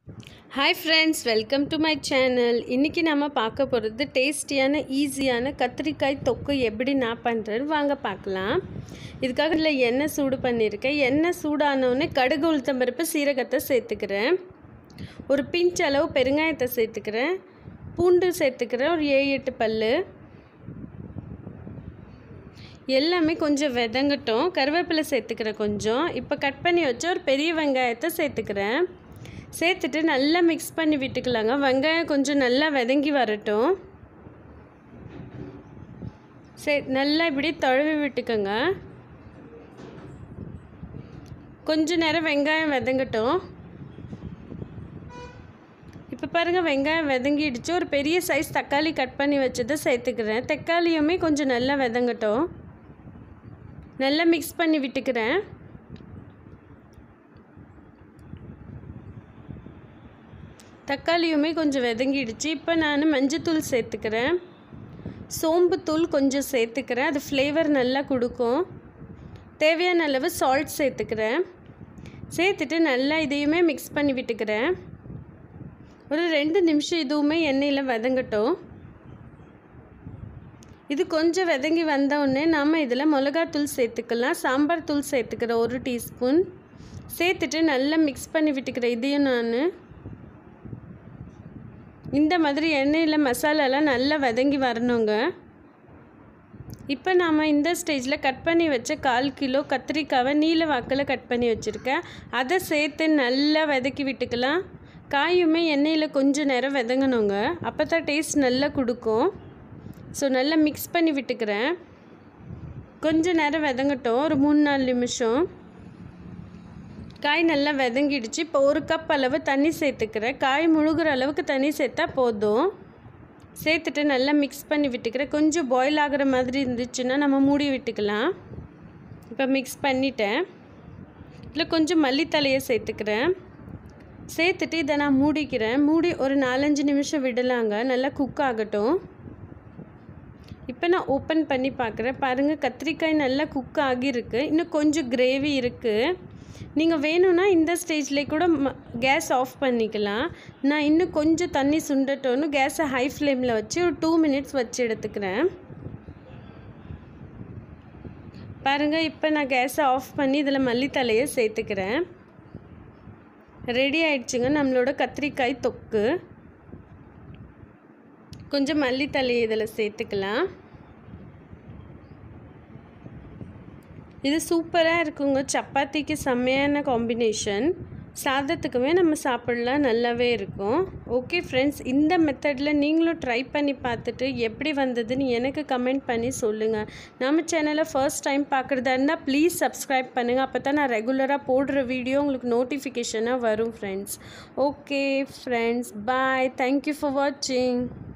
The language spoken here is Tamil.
hi friends welcome to my channel இன்றைக்கி நம்ம பார்க்க போகிறது டேஸ்டியான ஈஸியான கத்திரிக்காய் தொக்கு எப்படி நான் பண்ணுறேன்னு வாங்க பார்க்கலாம் இதுக்காக இல்லை எண்ணெய் சூடு பண்ணியிருக்கேன் எண்ணெய் சூடானோடனே கடுகு உளுத்தம்பருப்பு சீரகத்தை சேர்த்துக்கிறேன் ஒரு பிஞ்ச் அளவு பெருங்காயத்தை சேர்த்துக்கிறேன் பூண்டு சேர்த்துக்கிறேன் ஒரு ஏழு எட்டு பல் எல்லாமே கொஞ்சம் விதங்கட்டும் கருவேப்பிலை சேர்த்துக்கிறேன் கொஞ்சம் இப்போ கட் பண்ணி வச்ச ஒரு பெரிய வெங்காயத்தை சேர்த்துக்கிறேன் சேர்த்துட்டு நல்லா மிக்ஸ் பண்ணி விட்டுக்கலாங்க வெங்காயம் கொஞ்சம் நல்லா வதங்கி வரட்டும் சரி நல்லா இப்படி தழுவி விட்டுக்கோங்க கொஞ்ச நேரம் வெங்காயம் வதங்கட்டும் இப்போ பாருங்கள் வெங்காயம் வதங்கிடுச்சு ஒரு பெரிய சைஸ் தக்காளி கட் பண்ணி வச்சதை சேர்த்துக்கிறேன் தக்காளியுமே கொஞ்சம் நல்லா வதங்கட்டும் நல்லா மிக்ஸ் பண்ணி விட்டுக்கிறேன் தக்காளியுமே கொஞ்சம் வதங்கிடுச்சு இப்போ நான் மஞ்சத்தூள் சேர்த்துக்கிறேன் சோம்புத்தூள் கொஞ்சம் சேர்த்துக்கிறேன் அது ஃப்ளேவர் நல்லா கொடுக்கும் தேவையான அளவு சால்ட் சேர்த்துக்கிறேன் சேர்த்துட்டு நல்லா இதையுமே மிக்ஸ் பண்ணி விட்டுக்கிறேன் ஒரு ரெண்டு நிமிஷம் இதுவுமே எண்ணெயில் வதங்கட்டும் இது கொஞ்சம் வதங்கி வந்தவுடனே நம்ம இதில் மிளகாத்தூள் சேர்த்துக்கலாம் சாம்பார் தூள் சேர்த்துக்கிறேன் ஒரு டீஸ்பூன் சேர்த்துட்டு நல்லா மிக்ஸ் பண்ணி விட்டுக்கிறேன் இதையும் நான் இந்த மாதிரி எண்ணெயில் மசாலாலாம் நல்லா வதங்கி வரணுங்க இப்போ நாம் இந்த ஸ்டேஜில் கட் பண்ணி வச்ச கால் கிலோ கத்திரிக்காவை நீல வாக்கில் கட் பண்ணி வச்சுருக்கேன் அதை சேர்த்து நல்லா வதக்கி விட்டுக்கலாம் காயுமே எண்ணெயில் கொஞ்சம் நேரம் வதங்கணுங்க அப்போ தான் டேஸ்ட் நல்லா கொடுக்கும் ஸோ நல்லா மிக்ஸ் பண்ணி விட்டுக்கிறேன் கொஞ்சம் நேரம் வதங்கட்டும் ஒரு மூணு நாலு நிமிஷம் காய் நல்லா வதங்கிடுச்சு இப்போ ஒரு கப் அளவு தண்ணி சேர்த்துக்கிறேன் காய் முழுகிற அளவுக்கு தண்ணி சேர்த்தா போதும் சேர்த்துட்டு நல்லா மிக்ஸ் பண்ணி விட்டுக்கிறேன் கொஞ்சம் பாயில் ஆகிற மாதிரி இருந்துச்சுன்னா நம்ம மூடி விட்டுக்கலாம் இப்போ மிக்ஸ் பண்ணிட்டேன் இதில் கொஞ்சம் மல்லித்தலையை சேர்த்துக்கிறேன் சேர்த்துட்டு இதை நான் மூடிக்கிறேன் மூடி ஒரு நாலஞ்சு நிமிஷம் விடலாங்க நல்லா குக் ஆகட்டும் இப்போ நான் ஓப்பன் பண்ணி பார்க்குறேன் பாருங்கள் கத்திரிக்காய் நல்லா குக் ஆகியிருக்கு இன்னும் கொஞ்சம் கிரேவி இருக்குது நீங்கள் வேணும்னா இந்த ஸ்டேஜ்லேயே கூட கேஸ் ஆஃப் பண்ணிக்கலாம் நான் இன்னும் கொஞ்சம் தண்ணி சுண்டட்டோன்னு கேஸை ஹை ஃப்ளேமில் வச்சு ஒரு டூ மினிட்ஸ் வச்சு எடுத்துக்கிறேன் பாருங்கள் இப்போ நான் கேஸை ஆஃப் பண்ணி இதில் மல்லித்தலையை சேர்த்துக்கிறேன் ரெடி ஆயிடுச்சுங்க நம்மளோட கத்திரிக்காய் தொக்கு கொஞ்சம் மல்லித்தலையை இதில் சேர்த்துக்கலாம் இது சூப்பராக இருக்குங்க சப்பாத்திக்கு செம்மையான காம்பினேஷன் சாதத்துக்குமே நம்ம சாப்பிடலாம் நல்லாவே இருக்கும் ஓகே ஃப்ரெண்ட்ஸ் இந்த மெத்தடில் நீங்களும் ட்ரை பண்ணி பார்த்துட்டு எப்படி வந்ததுன்னு எனக்கு கமெண்ட் பண்ணி சொல்லுங்கள் நம்ம சேனலை ஃபர்ஸ்ட் டைம் பார்க்குறதா இருந்தால் ப்ளீஸ் சப்ஸ்கிரைப் பண்ணுங்கள் அப்போ தான் நான் ரெகுலராக போடுற வீடியோ உங்களுக்கு நோட்டிஃபிகேஷனாக வரும் friends okay friends bye thank you for வாட்சிங்